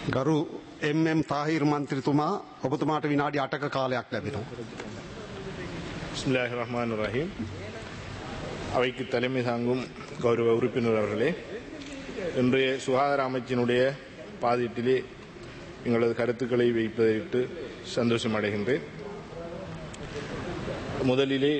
ගරු එම්.එම්. තාහිර් මන්ත්‍රීතුමා ඔබතුමාට විනාඩි 8ක කාලයක් ලැබෙනවා. பிஸ்மில்லாஹ் ரஹ்மான் ரஹீம் அவைக்கு தலைமை தாங்கும் கௌரவ உறுப்பினர் அவர்களே இன்றைய சுகாதார அமைச்சினுடைய பாதீட்டிலே எங்களது கருத்துக்களை வைப்பதற்கு சந்தோஷம் அடைகின்றேன் முதலிலே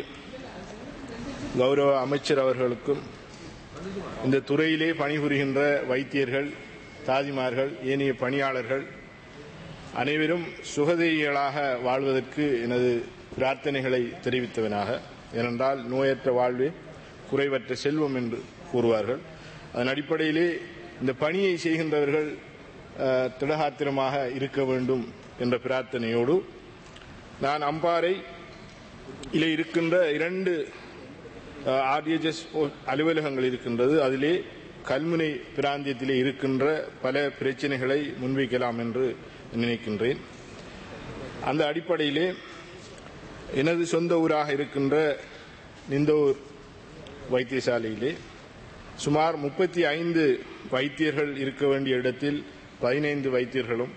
கௌரவ அமைச்சர் அவர்களுக்கும் இந்த துறையிலே பணிபுரிகின்ற வைத்தியர்கள் தாதிமார்கள் ஏனைய பணியாளர்கள் அனைவரும் சுகதேயிகளாக வாழ்வதற்கு எனது பிரார்த்தனைகளை தெரிவித்தவனாக ஏனென்றால் நோயற்ற வாழ்வே குறைவற்ற செல்வம் என்று கூறுவார்கள் அதன் அடிப்படையிலே இந்த பணியை செய்கின்றவர்கள் அஹ், திடகாத்திரமாக இருக்க வேண்டும் என்ற பிரார்த்தனையோடு நான் அம்பாறை இலே இருக்கின்ற இரண்டு ஆர்டிஎச்எஸ் அலுவலகங்கள் இருக்கின்றது அதிலே கல்முனை பிராந்தியத்திலே இருக்கின்ற பல பிரச்சனைகளை முன்வைக்கலாம் என்று நினைக்கின்றேன் அந்த அடிப்படையிலே எனது சொந்த ஊராக இருக்கின்ற நிந்தூர் வைத்தியசாலையிலே சுமார் முப்பத்தி ஐந்து வைத்தியர்கள் இருக்க வேண்டிய இடத்தில் பதினைந்து வைத்தியர்களும்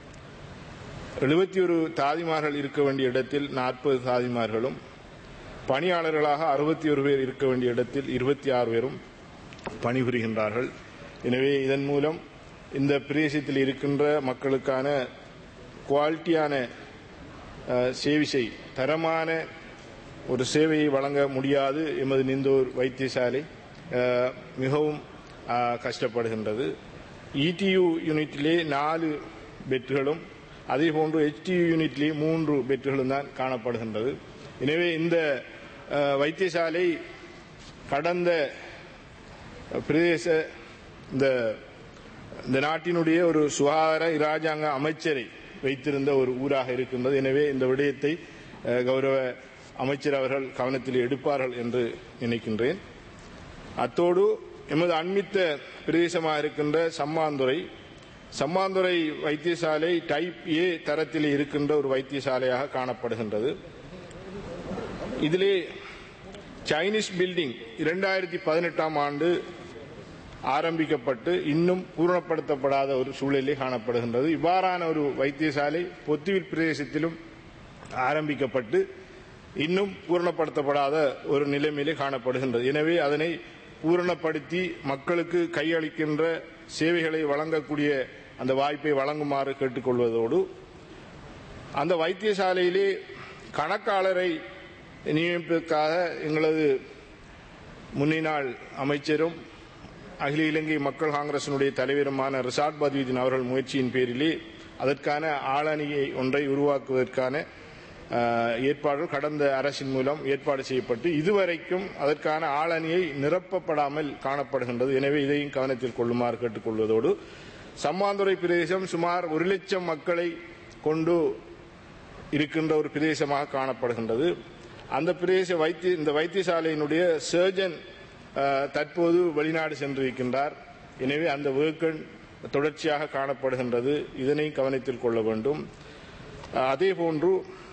எழுபத்தி ஒரு தாதிமார்கள் இருக்க வேண்டிய இடத்தில் நாற்பது தாதிமார்களும் பணியாளர்களாக அறுபத்தி ஒரு பேர் இருக்க வேண்டிய இடத்தில் இருபத்தி ஆறு பேரும் பணிபுரிகின்றார்கள் எனவே இதன் மூலம் இந்த பிரதேசத்தில் இருக்கின்ற மக்களுக்கான குவாலிட்டியான அஹ், சேவிசை தரமான ஒரு சேவையை வழங்க முடியாது எமது நிந்தூர் வைத்தியசாலை அஹ், மிகவும் அஹ், கஷ்டப்படுகின்றது இடியு யூனிட்டிலே நாலு பெட்டுகளும் அதே போன்று HTU யூனிட்லேயே மூன்று பெட்டுகளும் தான் காணப்படுகின்றது எனவே இந்த அஹ், வைத்தியசாலை கடந்த பிரதேச இந்த இந்த நாட்டினுடைய ஒரு சுகாதார இராஜாங்க அமைச்சரை வைத்திருந்த ஒரு ஊராக இருக்கின்றது எனவே இந்த விடயத்தை அஹ், கௌரவ அமைச்சர் அவர்கள் கவனத்தில் எடுப்பார்கள் என்று நினைக்கின்றேன் அத்தோடு எமது அண்மித்த பிரதேசமாக இருக்கின்ற சம்மாந்துறை சம்மாந்துறை வைத்தியசாலை டைப் ஏ தரத்தில் இருக்கின்ற ஒரு வைத்தியசாலையாக காணப்படுகின்றது இதிலே சைனீஸ் பில்டிங் இரண்டாயிரத்தி பதினெட்டாம் ஆண்டு ஆரம்பிக்கப்பட்டு இன்னும் பூரணப்படுத்தப்படாத ஒரு சூழலிலே காணப்படுகின்றது இவ்வாறான ஒரு வைத்தியசாலை பொத்துவில் பிரதேசத்திலும் ஆரம்பிக்கப்பட்டு இன்னும் பூரணப்படுத்தப்படாத ஒரு நிலைமையிலே காணப்படுகின்றது எனவே அதனை பூரணப்படுத்தி மக்களுக்கு கையளிக்கின்ற சேவைகளை வழங்கக்கூடிய அந்த வாய்ப்பை வழங்குமாறு கேட்டுக்கொள்வதோடு அந்த வைத்தியசாலையிலே கணக்காளரை நியமிப்பதற்காக எங்களது முன்னினாள் அமைச்சரும் அகில இலங்கை மக்கள் காங்கிரசினுடைய தலைவருமான ரிசாட் பத்வீதின் அவர்கள் முயற்சியின் பேரிலே அதற்கான ஆளணியை ஒன்றை உருவாக்குவதற்கான அஹ், ஏற்பாடுகள் கடந்த அரசின் மூலம் ஏற்பாடு செய்யப்பட்டு இதுவரைக்கும் அதற்கான ஆளணியை நிரப்பப்படாமல் காணப்படுகின்றது எனவே இதையும் கவனத்தில் கொள்ளுமாறு கேட்டுக்கொள்வதோடு சம்மாந்துறை பிரதேசம் சுமார் ஒரு லட்சம் மக்களை கொண்டு இருக்கின்ற ஒரு பிரதேசமாக காணப்படுகின்றது அந்த பிரதேச வைத்திய இந்த வைத்தியசாலையினுடைய சர்ஜன் அஹ், தற்போது வெளிநாடு சென்றிருக்கின்றார் எனவே அந்த வேர்க்கன் தொடர்ச்சியாக காணப்படுகின்றது இதனை கவனத்தில் கொள்ள வேண்டும் அஹ், அதே போன்று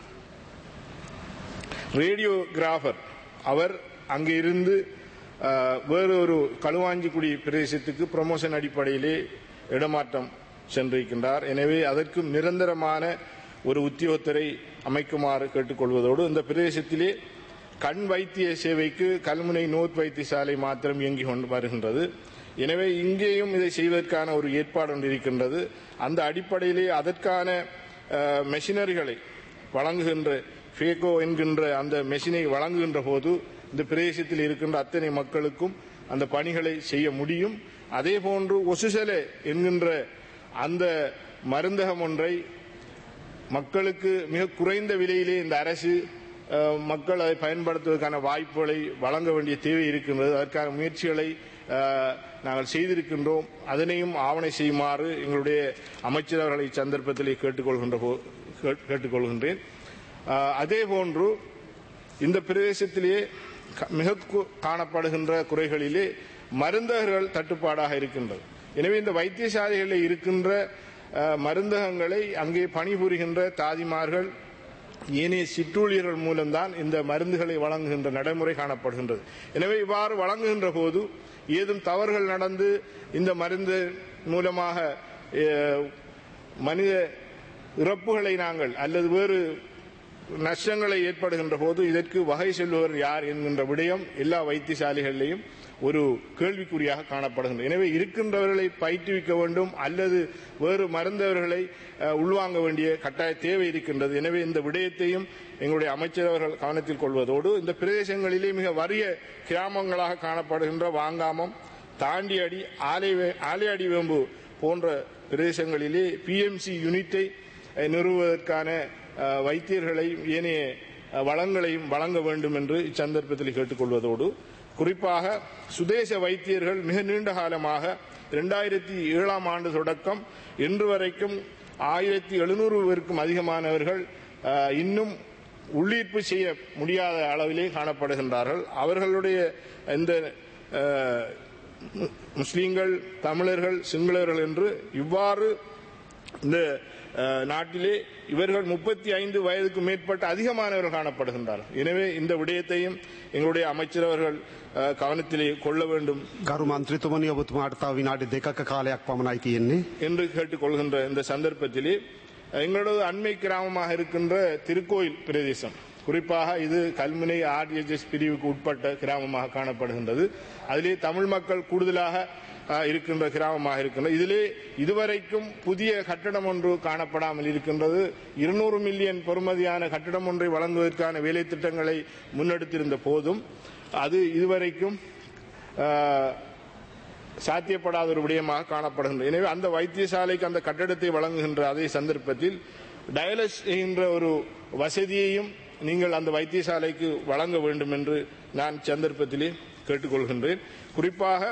ரேடியோகிராஃபர் அவர் அங்கே இருந்து அஹ், வேறு ஒரு களுவாஞ்சிக்குடி பிரதேசத்துக்கு ப்ரமோஷன் அடிப்படையிலே இடமாற்றம் சென்றிருக்கின்றார் எனவே அதற்கும் நிரந்தரமான ஒரு உத்தியோகத்தரை அமைக்குமாறு கேட்டுக்கொள்வதோடு இந்த பிரதேசத்திலே கண் வைத்திய சேவைக்கு கல்முனை நோத் வைத்தியசாலை மாத்திரம் இயங்கி கொண்டு வருகின்றது எனவே இங்கேயும் இதை செய்வதற்கான ஒரு ஏற்பாடு ஒன்று இருக்கின்றது அந்த அடிப்படையிலே அதற்கான அஹ், மெஷினரிகளை வழங்குகின்ற ஃபேகோ என்கின்ற அந்த மெஷினை வழங்குகின்ற போது இந்த பிரதேசத்தில் இருக்கின்ற அத்தனை மக்களுக்கும் அந்த பணிகளை செய்ய முடியும் அதே போன்று ஒசுசலே என்கின்ற அந்த மருந்தகம் ஒன்றை மக்களுக்கு மிக குறைந்த விலையிலே இந்த அரசு அஹ், மக்கள் அதை பயன்படுத்துவதற்கான வாய்ப்புகளை வழங்க வேண்டிய தேவை இருக்கின்றது அதற்கான முயற்சிகளை அஹ், நாங்கள் செய்திருக்கின்றோம் அதனையும் ஆவணை செய்யுமாறு எங்களுடைய அமைச்சர் அவர்களை சந்தர்ப்பத்திலே கேட்டுக்கொள்கின்ற போ- கேட்- கேட்டுக்கொள்கின்றேன் அஹ், அதே போன்று இந்த பிரதேசத்திலேயே க- மிக கு- காணப்படுகின்ற குறைகளிலே மருந்தகர்கள் தட்டுப்பாடாக இருக்கின்றது எனவே இந்த வைத்தியசாலைகளில் இருக்கின்ற அஹ், மருந்தகங்களை அங்கே பணிபுரிகின்ற தாதிமார்கள் ஏனைய சிற்றூழியர்கள் மூலம்தான் இந்த மருந்துகளை வழங்குகின்ற நடைமுறை காணப்படுகின்றது எனவே இவ்வாறு வழங்குகின்ற போது ஏதும் தவறுகள் நடந்து இந்த மருந்து மூலமாக அஹ், மனித இறப்புகளை நாங்கள் அல்லது வேறு நஷ்டங்களை ஏற்படுகின்ற போது இதற்கு வகை செல்பவர் யார் என்கின்ற விடயம் எல்லா வைத்தியசாலைகளிலையும் ஒரு கேள்விக்குறியாக காணப்படுகின்றது எனவே இருக்கின்றவர்களை பயிற்றுவிக்க வேண்டும் அல்லது வேறு மருந்தவர்களை அஹ், உள்வாங்க வேண்டிய கட்டாய தேவை இருக்கின்றது எனவே இந்த விடயத்தையும் எங்களுடைய அமைச்சர் அவர்கள் கவனத்தில் கொள்வதோடு இந்த பிரதேசங்களிலே மிக வறிய கிராமங்களாக காணப்படுகின்ற வாங்காமம் தாண்டியடி ஆலை ஆலையடி வேம்பு போன்ற பிரதேசங்களிலே பிஎம்சி யூனிட்டை அஹ், நிறுவுவதற்கான அஹ், வைத்தியர்களையும் ஏனைய அஹ், வளங்களையும் வழங்க வேண்டும் என்று இச்சந்தர்ப்பத்தில் கேட்டுக்கொள்வதோடு குறிப்பாக சுதேச வைத்தியர்கள் மிக நீண்ட காலமாக இரண்டாயிரத்தி ஏழாம் ஆண்டு தொடக்கம் இன்று வரைக்கும் ஆயிரத்தி எழுநூறு பேருக்கும் அதிகமானவர்கள் அஹ், இன்னும் உள்ளீர்ப்பு செய்ய முடியாத அளவிலே காணப்படுகின்றார்கள் அவர்களுடைய இந்த அஹ், மு- முஸ்லீம்கள் தமிழர்கள் சிங்களர்கள் என்று இவ்வாறு இந்த அஹ், நாட்டிலே இவர்கள் முப்பத்தி ஐந்து வயதுக்கு மேற்பட்ட அதிகமானவர்கள் காணப்படுகின்றார்கள் எனவே இந்த விடயத்தையும் எங்களுடைய அமைச்சர் அவர்கள் அஹ், கவனத்திலே கொள்ள வேண்டும் ගරු මන්ත්‍රතුමනි ඔබතුමාට තව විනාඩි දෙකක කාලයක් පමණයි තියෙන්නේ. என்று கேட்டுக்கொள்கின்ற இந்த சந்தர்ப்பத்திலே எங்களோட அண்மை கிராமமாக இருக்கின்ற திருக்கோயில் பிரதேசம் குறிப்பாக இது கல்முனை ஆர்டிஎச்எஸ் பிரிவுக்கு உட்பட்ட கிராமமாக காணப்படுகின்றது அதிலே தமிழ் மக்கள் கூடுதலாக அஹ், இருக்கின்ற கிராமமாக இருக்கின்றது இதிலே இதுவரைக்கும் புதிய கட்டடம் ஒன்று காணப்படாமல் இருக்கின்றது இருநூறு மில்லியன் பெறுமதியான கட்டடம் ஒன்றை வழங்குவதற்கான வேலை திட்டங்களை முன்னெடுத்திருந்த போதும் அது இதுவரைக்கும் அஹ், சாத்தியப்படாத ஒரு விடயமாக காணப்படுகின்றது எனவே அந்த வைத்தியசாலைக்கு அந்த கட்டடத்தை வழங்குகின்ற அதே சந்தர்ப்பத்தில் டயலஸ் என்கின்ற ஒரு வசதியையும் நீங்கள் அந்த வைத்தியசாலைக்கு வழங்க வேண்டும் என்று நான் சந்தர்ப்பத்திலே கேட்டுக்கொள்கின்றேன் குறிப்பாக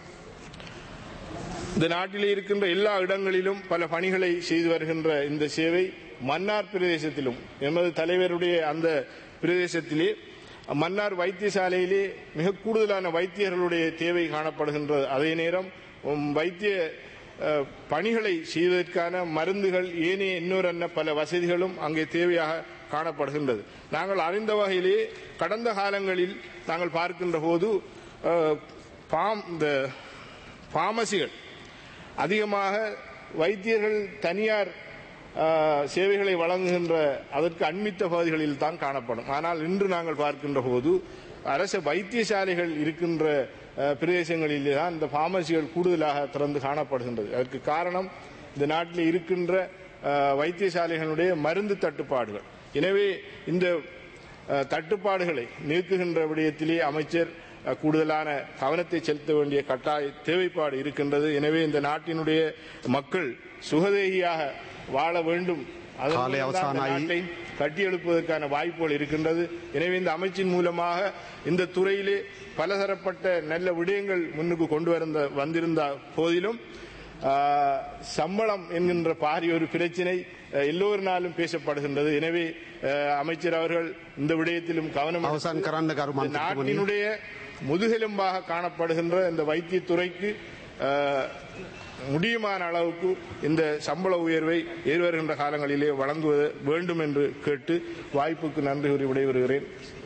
இந்த நாட்டிலே இருக்கின்ற எல்லா இடங்களிலும் பல பணிகளை செய்து வருகின்ற இந்த சேவை மன்னார் பிரதேசத்திலும் எமது தலைவருடைய அந்த பிரதேசத்திலே மன்னார் வைத்தியசாலையிலே மிக கூடுதலான வைத்தியர்களுடைய தேவை காணப்படுகின்ற அதே நேரம் உம், வைத்திய அஹ், பணிகளை செய்வதற்கான மருந்துகள் ஏனைய இன்னொரு அன்ன பல வசதிகளும் அங்கே தேவையாக காணப்படுகின்றது நாங்கள் அறிந்த வகையிலே கடந்த காலங்களில் நாங்கள் பார்க்கின்ற போது அஹ், பாம் இந்த பார்மசிகள் அதிகமாக வைத்தியர்கள் தனியார் ஆஹ், சேவைகளை வழங்குகின்ற அதற்கு அண்மித்த பகுதிகளில் தான் காணப்படும் ஆனால் இன்று நாங்கள் பார்க்கின்ற போது அரச வைத்தியசாலைகள் இருக்கின்ற ஆஹ், பிரதேசங்களிலே தான் இந்த பார்மசிகள் கூடுதலாக திறந்து காணப்படுகின்றது அதற்கு காரணம் இந்த நாட்டில் இருக்கின்ற ஆஹ், வைத்தியசாலைகளுடைய மருந்து தட்டுப்பாடுகள் எனவே இந்த அஹ், தட்டுப்பாடுகளை நீக்குகின்ற விடயத்திலே அமைச்சர் அஹ், கூடுதலான கவனத்தை செலுத்த வேண்டிய கட்டாய தேவைப்பாடு இருக்கின்றது எனவே இந்த நாட்டினுடைய மக்கள் சுகதேகியாக வாழ வேண்டும் அதன் காலை மூலம் தான் இந்த அவசானாயி. நாட்டை கட்டியெழுப்பதற்கான வாய்ப்புகள் இருக்கின்றது எனவே இந்த அமைச்சின் மூலமாக இந்த துறையிலே பலதரப்பட்ட நல்ல விடயங்கள் முன்னுக்கு கொண்டு வந்த வந்திருந்த போதிலும் ஆஹ், சம்பளம் என்கின்ற பாரிய ஒரு பிரச்சினை அஹ், எல்லோரினாலும் பேசப்படுகின்றது எனவே அஹ், அமைச்சர் அவர்கள் இந்த விடயத்திலும் கவனம் අවසන් කරන්න ගරු இந்த මන්ත්‍රතුමනි. நாட்டினுடைய முதுகெலும்பாக காணப்படுகின்ற இந்த வைத்தியத்துறைக்கு அஹ், முடியுமான அளவுக்கு இந்த சம்பள உயர்வை எதிர்வருகின்ற காலங்களிலே வழங்குவது வேண்டும் என்று கேட்டு வாய்ப்புக்கு நன்றி கூறி விடைபெறுகிறேன்